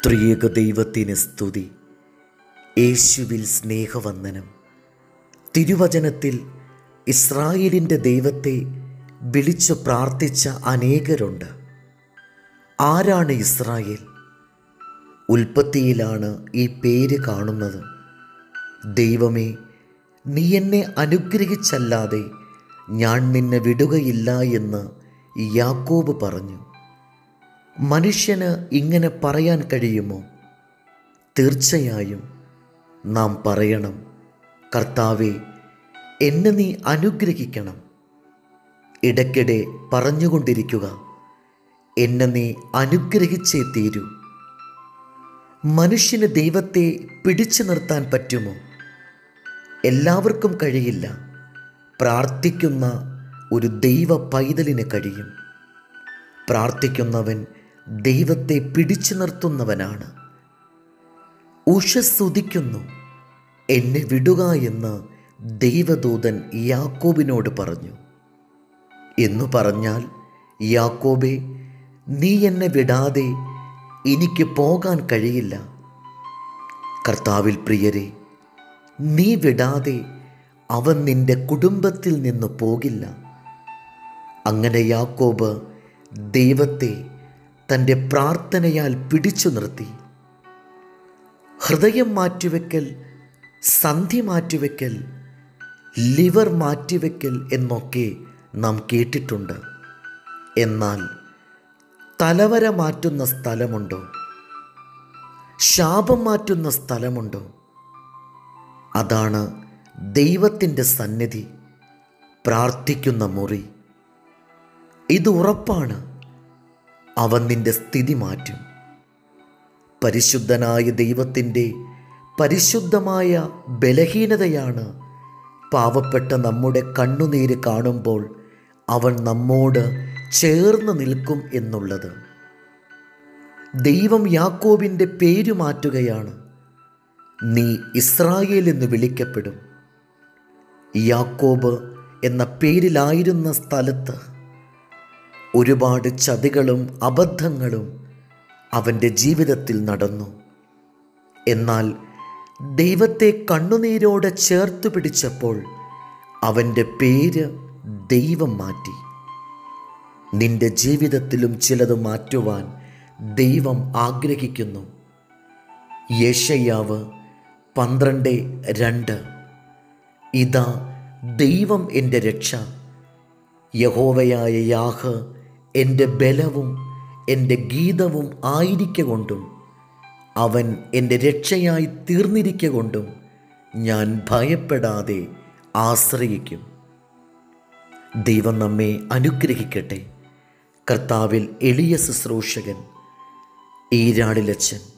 ത്രിയേക ദൈവത്തിന് സ്തുതി യേശുവിൽ സ്നേഹവന്ദനം തിരുവചനത്തിൽ ഇസ്രായേലിൻ്റെ ദൈവത്തെ വിളിച്ചു പ്രാർത്ഥിച്ച അനേകരുണ്ട് ആരാണ് ഇസ്രായേൽ ഉൽപ്പത്തിയിലാണ് ഈ പേര് കാണുന്നത് ദൈവമേ നീ എന്നെ അനുഗ്രഹിച്ചല്ലാതെ ഞാൻ നിന്നെ വിടുകയില്ല എന്ന് യാക്കോബ് പറഞ്ഞു മനുഷ്യന് ഇങ്ങനെ പറയാൻ കഴിയുമോ തീർച്ചയായും നാം പറയണം കർത്താവെ എന്നെ നീ അനുഗ്രഹിക്കണം ഇടയ്ക്കിടെ പറഞ്ഞുകൊണ്ടിരിക്കുക എന്നെ നീ അനുഗ്രഹിച്ചേ തീരൂ മനുഷ്യന് ദൈവത്തെ പിടിച്ചു നിർത്താൻ പറ്റുമോ എല്ലാവർക്കും കഴിയില്ല പ്രാർത്ഥിക്കുന്ന ഒരു ദൈവ പൈതലിന് കഴിയും പ്രാർത്ഥിക്കുന്നവൻ ദൈവത്തെ പിടിച്ചു നിർത്തുന്നവനാണ് ഉഷസ്തുതിക്കുന്നു എന്നെ വിടുക എന്ന് ദൈവദൂതൻ യാക്കോബിനോട് പറഞ്ഞു എന്നു പറഞ്ഞാൽ യാക്കോബെ നീ എന്നെ വിടാതെ എനിക്ക് പോകാൻ കഴിയില്ല കർത്താവിൽ പ്രിയരെ നീ വിടാതെ അവൻ നിന്റെ കുടുംബത്തിൽ നിന്ന് പോകില്ല അങ്ങനെ യാക്കോബ് ദൈവത്തെ തൻ്റെ പ്രാർത്ഥനയാൽ പിടിച്ചു നിർത്തി ഹൃദയം മാറ്റിവെക്കൽ സന്ധി മാറ്റിവെക്കൽ ലിവർ മാറ്റിവെക്കൽ എന്നൊക്കെ നാം കേട്ടിട്ടുണ്ട് എന്നാൽ തലവര മാറ്റുന്ന സ്ഥലമുണ്ടോ ശാപം മാറ്റുന്ന സ്ഥലമുണ്ടോ അതാണ് ദൈവത്തിൻ്റെ സന്നിധി പ്രാർത്ഥിക്കുന്ന മുറി ഇത് ഉറപ്പാണ് അവൻ നിന്റെ സ്ഥിതി മാറ്റും പരിശുദ്ധനായ ദൈവത്തിൻ്റെ പരിശുദ്ധമായ ബലഹീനതയാണ് പാവപ്പെട്ട നമ്മുടെ കണ്ണുനീര് കാണുമ്പോൾ അവൻ നമ്മോട് ചേർന്ന് നിൽക്കും എന്നുള്ളത് ദൈവം യാക്കോബിൻ്റെ പേര് മാറ്റുകയാണ് നീ ഇസ്രായേൽ എന്ന് വിളിക്കപ്പെടും യാക്കോബ് എന്ന പേരിലായിരുന്ന സ്ഥലത്ത് ഒരുപാട് ചതികളും അബദ്ധങ്ങളും അവൻ്റെ ജീവിതത്തിൽ നടന്നു എന്നാൽ ദൈവത്തെ കണ്ണുനീരോടെ ചേർത്ത് പിടിച്ചപ്പോൾ അവൻ്റെ പേര് ദൈവം മാറ്റി നിന്റെ ജീവിതത്തിലും ചിലത് മാറ്റുവാൻ ദൈവം ആഗ്രഹിക്കുന്നു യേശയ്യാവ് പന്ത്രണ്ട് രണ്ട് ഇതാ ദൈവം എൻ്റെ രക്ഷ യഹോവയായ യാഹ് എൻ്റെ ബലവും എൻ്റെ ഗീതവും ആയിരിക്കൊണ്ടും അവൻ എൻ്റെ രക്ഷയായി തീർന്നിരിക്കൊണ്ടും ഞാൻ ഭയപ്പെടാതെ ആശ്രയിക്കും ദൈവം നമ്മെ അനുഗ്രഹിക്കട്ടെ കർത്താവിൽ എളിയ ശുശ്രൂഷകൻ ഈരാളിലച്ചൻ